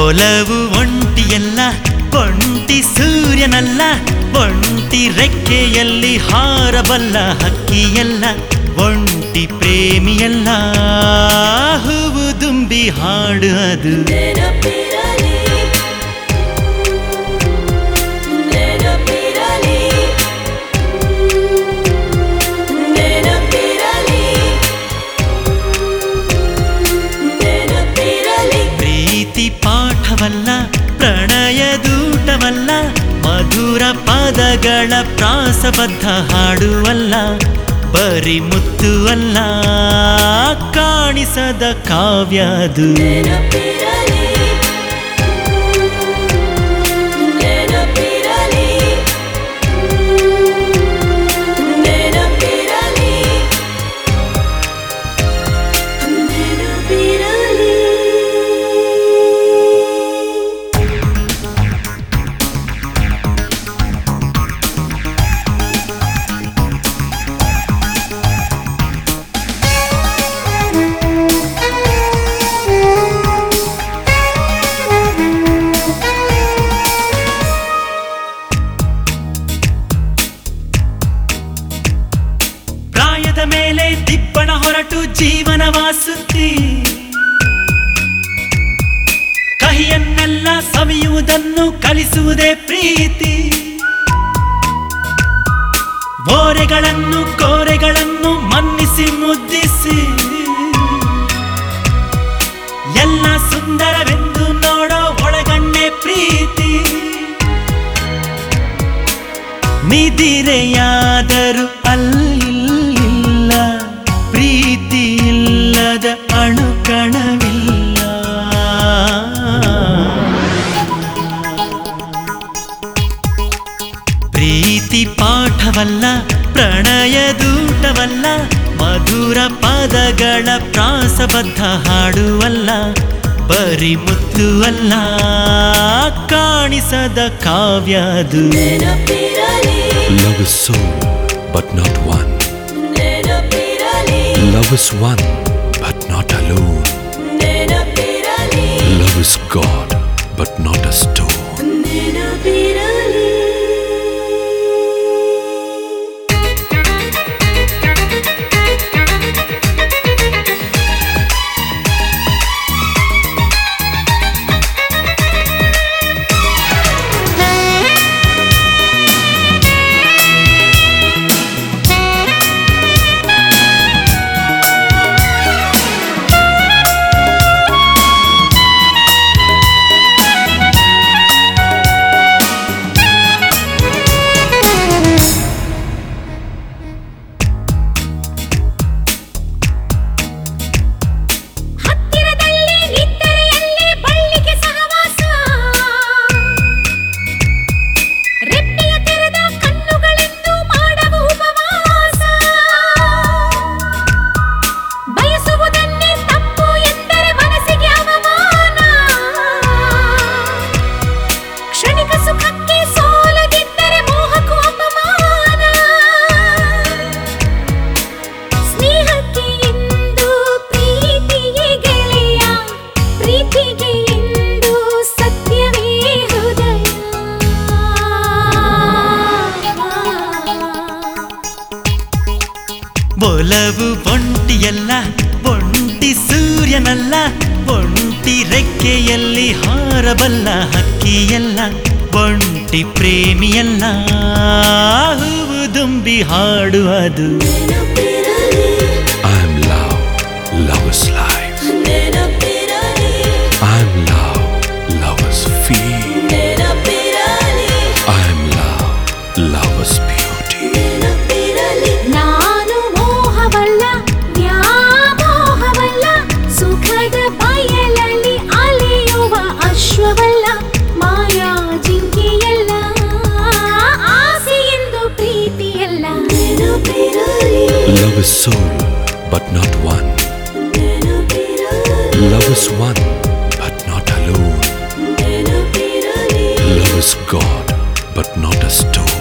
ಒಲವು ಒಂಟಿಯಲ್ಲ ಒಂಟಿ ಸೂರ್ಯನಲ್ಲ ಒಂಟಿ ರೆಕ್ಕೆಯಲ್ಲಿ ಹಾರಬಲ್ಲ ಹಕ್ಕಿಯಲ್ಲ ಒಂಟಿ ಪ್ರೇಮಿಯಲ್ಲ ಹೂವು ದುಂಬಿ ಹಾಡು ಅದು ನೆನಪಿರಲಿ ನೆನಪಿರಲಿ ನೆನಪಿರಲಿ ನೆನಪಿರಲಿ ಪ್ರೀತಿ ಪಾಠವಲ್ಲ ಪ್ರಣಯ ದೂಟವಲ್ಲ ಮಧುರ ಪದಗಳ ಪ್ರಾಸಬದ್ಧ ಹಾಡುವಲ್ಲ ಬರಿ ಮುತ್ತು ಅಲ್ಲ ಕಾಣಿಸದ ಕಾವ್ಯ ಅದು ನೆನಪಿರಲಿ ನೆನಪಿರಲಿ ನೆನಪಿರಲಿ ನೆನಪಿರಲಿ ಪ್ರಾಯದ ಮೇಲೆ ದಿಪ್ಪಣ ಹೊರಟು ಜೀವನವಾಸುತ್ತಿ ಕಹಿಯನ್ನೆಲ್ಲ ಸವಿಯುವುದನ್ನು ಕಲಿಸುವುದೇ ಪ್ರೀತಿ ಓರೆಗಳನ್ನು ಕೋರೆಗಳನ್ನು ಮನ್ನಿಸಿ ಮುದ್ದಿಸಿ ಎಲ್ಲ ಸುಂದರವೆಂದು ನೋಡೋ ಒಳಗಣ್ಣೆ ಪ್ರೀತಿ ನಿದಿರೆಯಾದರೂ ಅಲ್ಲಿಲ್ಲ ಪ್ರೀತಿ ಇಲ್ಲದ ಅಣುಕಣವಿಲ್ಲ ಪ್ರೀತಿ ಪಾಠವಲ್ಲ ಪ್ರಣಯ ದೂಟವಲ್ಲ ಮಧುರ ಪದಗಳ ಪ್ರಾಸಬದ್ಧ ಹಾಡುವಲ್ಲ ಬರಿ ಮುತ್ತು ಅಲ್ಲ ಕಾಣಿಸದ ಕಾವ್ಯ ಅದು ನೆನಪಿರಲಿ Love is soul, but not one. ನೆನಪಿರಲಿ Love is one, but not alone. ನೆನಪಿರಲಿ Love is God, but not a stone. ನೆನಪಿರಲಿ ಹತ್ತಿರದಲ್ಲಿ ನಿದ್ದರೆಯಲ್ಲಿ ಬಳ್ಳಿಗೆ ಸಹವಾಸ ರೆಪ್ಪೆಯ ತೆರೆದ ಕಣ್ಣುಗಳೆಂದು ಮಾಡವ ಉಪವಾಸ ಬಯಸುವುದನ್ನೇ ತಪ್ಪು ಎಂದರೆ ಮನಸ್ಸಿಗೆ ಅವಮಾನ ಕ್ಷಣಿಕ ಸುಖಕ್ಕೆ ಸೋಲದಿದ್ದರೆ ಮೋಹಕ್ಕೂ ಅಪಮಾನ ಸ್ನೇಹಕ್ಕೆ ಎಂದು ಪ್ರೀತಿಗೆ ಗೆಳೆಯ ಪ್ರೀತಿಗೆ ಎಂದು ಸತ್ಯವೇ ಹೃದಯ ಒಲವು ಒಂಟಿಯಲ್ಲ ಒಂಟಿ ಸೂರ್ಯನಲ್ಲ ಒಂಟಿ ರೆಕ್ಕೆಯಲ್ಲಿ ಹಾರಬಲ್ಲ ಹಕ್ಕಿಯಲ್ಲ ಒಂಟಿ ಪ್ರೇಮಿಯಲ್ಲ ಹೂವು ದುಂಬಿ ಹಾಡು ಅದು ನೆನಪಿರಲಿ I am love, love is life. ನೆನಪಿರಲಿ I am love, love is feel. ನೆನಪಿರಲಿ I am love, love is beauty. ನೆನಪಿರಲಿ ನಾನು ಮೋಹವಲ್ಲ ವ್ಯಾಮೋಹವಲ್ಲ ಸುಖದ ಬಯಲಲ್ಲಿ ಅಲೆಯುವ ಅಶ್ವವಲ್ಲ ಮಾಯಾ ಜಿಂಕೆಯಲ್ಲ ಆಸೆ ಎಂದು ಪ್ರೀತಿಯಲ್ಲ ನೆನಪಿರಲಿ Love is soul, but not one. ನೆನಪಿರಲಿ Love is one, but not alone. ನೆನಪಿರಲಿ Love is God, but not a stone.